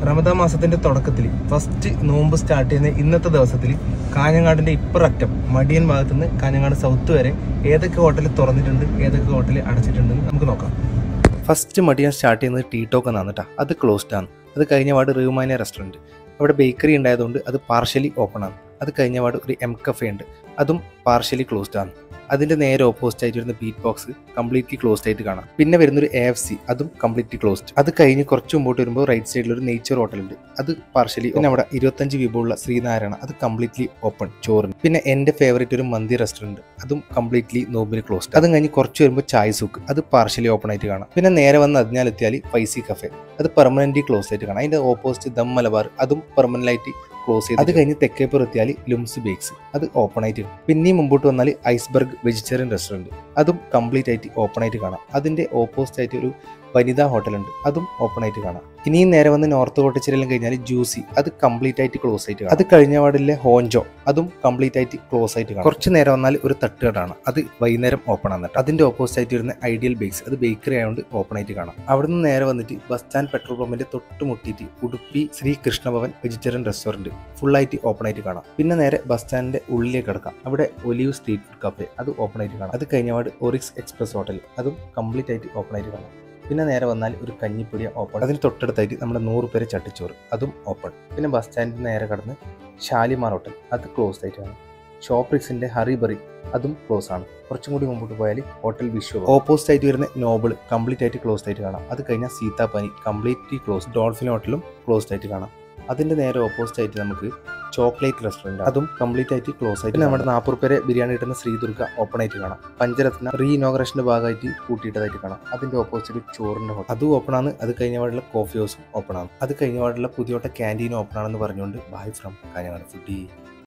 റമദാൻ മാസത്തിന്റെ തുടക്കത്തിൽ ഫസ്റ്റ് നോമ്പ് സ്റ്റാർട്ട് ചെയ്യുന്ന ഇന്നത്തെ ദിവസത്തിൽ കാഞ്ഞങ്ങാടിന്റെ ഇപ്പുററ്റം മടിയൻ ഭാഗത്ത് നിന്ന് കാഞ്ഞങ്ങാട് സൗത്ത് വരെ ഏതൊക്കെ ഹോട്ടൽ തുറന്നിട്ടുണ്ട് ഏതൊക്കെ ഹോട്ടൽ അടച്ചിട്ടുണ്ടെന്ന് നമുക്ക് നോക്കാം ഫസ്റ്റ് മടിയൻ സ്റ്റാർട്ട് ചെയ്യുന്നത് ടീ ടോക്ക് എന്നാണ് കേട്ടോ അത് ക്ലോസ്ഡ് ആണ് അത് കഴിഞ്ഞ പാട് റഹ്മാനിയ റെസ്റ്റോറൻറ്റ് അവിടെ ബേക്കറി ഉണ്ടായതുകൊണ്ട് അത് പാർഷ്യലി ഓപ്പൺ ആണ് അത് കഴിഞ്ഞ പാട് ഒരു എം കഫേ ഉണ്ട് അതും പാർഷ്യലി ക്ലോസ്ഡ് ആണ് അതിന്റെ നേരെ ഓപ്പോസിറ്റ് ആയിട്ട് വരുന്ന ബീറ്റ് ബോക്സ് കംപ്ലീറ്റ്ലി ക്ലോസ്ഡ് ആയിട്ട് കാണാം പിന്നെ വരുന്നൊരു എ എഫ് സി അതും കംപ്ലീറ്റ്ലി ക്ലോസ്ഡ് അത് കഴിഞ്ഞ് കുറച്ച് മുമ്പോട്ട് വരുമ്പോൾ റൈറ്റ് സൈഡിൽ ഒരു നേച്ചർ ഹോട്ടൽ ഉണ്ട് അത് പാർഷ്യലി പിന്നെ അവിടെ ഇരുപത്തഞ്ച് വിഭവമുള്ള ശ്രീനാരായണ അത് കംപ്ലീറ്റ്ലി ഓപ്പൺ ചോറിന് പിന്നെ എന്റെ ഫേവറേറ്റ് ഒരു മന്തി റെസ്റ്റോറന്റ് അതും കംപ്ലീറ്റ്ലി നോമ്പിന് ക്ലോസ്ഡ് അതും കഴിഞ്ഞ് കുറച്ച് വരുമ്പോൾ ചായ് സൂക്ക് അത് പാർഷ്യലി ഓപ്പൺ ആയിട്ട് കാണാം പിന്നെ നേരെ വന്ന് അതിനാലെത്തിയാൽ ഫൈസി കഫേ അത് പെർമനന്റ് ക്ലോസ് ആയിട്ട് കാണാം അതിന്റെ ഓപ്പോസിറ്റ് ദം മലബാർ അതും പെർമനന്റ് ആയിട്ട് ക്ലോസ് ചെയ്ത് അത് കഴിഞ്ഞ് തെക്കേപ്പുറം എത്തിയാൽ ലുംസ് ബേക്സ് അത് ഓപ്പൺ ആയിട്ട് കാണാം. പിന്നെയും മുമ്പോട്ട് വന്നാൽ ഐസ്ബർഗ് വെജിറ്റേറിയൻ റെസ്റ്റോറൻറ്റ് അതും കംപ്ലീറ്റ് ആയിട്ട് ഓപ്പൺ ആയിട്ട് കാണാം അതിന്റെ ഓപ്പോസിറ്റ് ആയിട്ട് ഒരു വനിതാ ഹോട്ടൽ ഉണ്ട് അതും ഓപ്പൺ ആയിട്ട് കാണാം ഇനിയും നേരെ വന്ന് നോർത്ത് കോട്ടച്ചിരെല്ലാം കഴിഞ്ഞാൽ ജ്യൂസി അത് കംപ്ലീറ്റ് ആയിട്ട് ക്ലോസ് ആയിട്ട് കാണാം അത് കഴിഞ്ഞ പാടിലെ ഹോഞ്ചോ അതും കംപ്ലീറ്റ് ആയിട്ട് ക്ലോസ് ആയിട്ട് കാണാം കുറച്ച് നേരം വന്നാൽ ഒരു തട്ടുകടാണ് അത് വൈകുന്നേരം ഓപ്പൺ ആണ് കേട്ടോ അതിന്റെ ഓപ്പോസിറ്റ് ആയിട്ട് വരുന്ന ഐഡിയൽ ബേക്സ് അത് ബേക്കറി ആയതുകൊണ്ട് ഓപ്പൺ ആയിട്ട് കാണാം അവിടെ നിന്ന് നേരെ വന്നിട്ട് ബസ് സ്റ്റാൻഡ് പെട്രോൾ പമ്പിന്റെ തൊട്ട് മുട്ടിയിട്ട് Udupi Shri Krishnabhavan vegetarian restaurant full ആയിട്ട് ഓപ്പൺ ആയിട്ട് കാണാം പിന്നെ നേരെ ബസ് സ്റ്റാൻഡിന്റെ ഉള്ളിലേക്ക് കിടക്കാം അവിടെ ഒലിവ് സ്ട്രീറ്റ് ഫുഡ് കഫേ അത് ഓപ്പൺ ആയിട്ട് കാണാം അത് കഴിഞ്ഞപാട് ഒറിക്സ് എക്സ്പ്രസ് ഹോട്ടൽ അതും കംപ്ലീറ്റ് ആയിട്ട് ഓപ്പൺ ആയിട്ട് കാണാം പിന്നെ നേരെ വന്നാൽ ഒരു കഞ്ഞിപ്പൊടിയ ഓപ്പൺ അതിന് തൊട്ടടുത്തായിട്ട് നമ്മുടെ നൂറ് പേര് ചട്ടിച്ചോറ് അതും ഓപ്പൺ പിന്നെ ബസ് സ്റ്റാൻഡിൽ നേരെ കടന്ന് ഷാലിമാർ ഹോട്ടൽ അത് ക്ലോസ് ആയിട്ടാണ് ഷോപ്രിക്സിന്റെ ഹറിബറി അതും ക്ലോസ് ആണ് കുറച്ചും കൂടി മുമ്പോട്ട് പോയാൽ ഹോട്ടൽ വിശ്വ ഓപ്പോസിറ്റ് ആയിട്ട് വരുന്ന നോബിൾ കംപ്ലീറ്റ് ആയിട്ട് ക്ലോസ്ഡ് ആയിട്ട് കാണാം അത് കഴിഞ്ഞാൽ സീതാപ്പനി കംപ്ലീറ്റ്ലി ക്ലോസ് ഡോൾഫിൻ ഹോട്ടലും ക്ലോസ്ഡ് ആയിട്ട് കാണാം അതിന്റെ നേരെ ഓപ്പോസിറ്റ് ആയിട്ട് നമുക്ക് ചോക്ലേറ്റ് റെസ്റ്റോറൻറ്റ് അതും കംപ്ലീറ്റ് ആയിട്ട് ക്ലോസ് ആയിട്ട് നമ്മുടെ നാൽപ്പത് പേരെ ബിരിയാണി കിട്ടുന്ന ശ്രീദുർഗ ഓപ്പൺ ആയിട്ട് കാണാം പഞ്ചരത്ന റീ ഇനോഗ്രേഷന്റെ ഭാഗമായിട്ട് കൂട്ടിയിട്ടതായിട്ട് കാണാം അതിന്റെ ഓപ്പോസിറ്റ് ചോറിന്റെ ഹോട്ടൽ അതും ഓപ്പൺ ആണ് അത് കഴിഞ്ഞ പാടുള്ള കോഫി ഹൗസും ഓപ്പൺ ആണ് അത് കഴിഞ്ഞ പാടുള്ള പുതിയോട്ട ക്യാൻറ്റീനും ഓപ്പൺ ആണെന്ന് പറഞ്ഞുകൊണ്ട് ബൈ ഫ്രം കാഞ്ഞങ്ങാട് ഫുഡി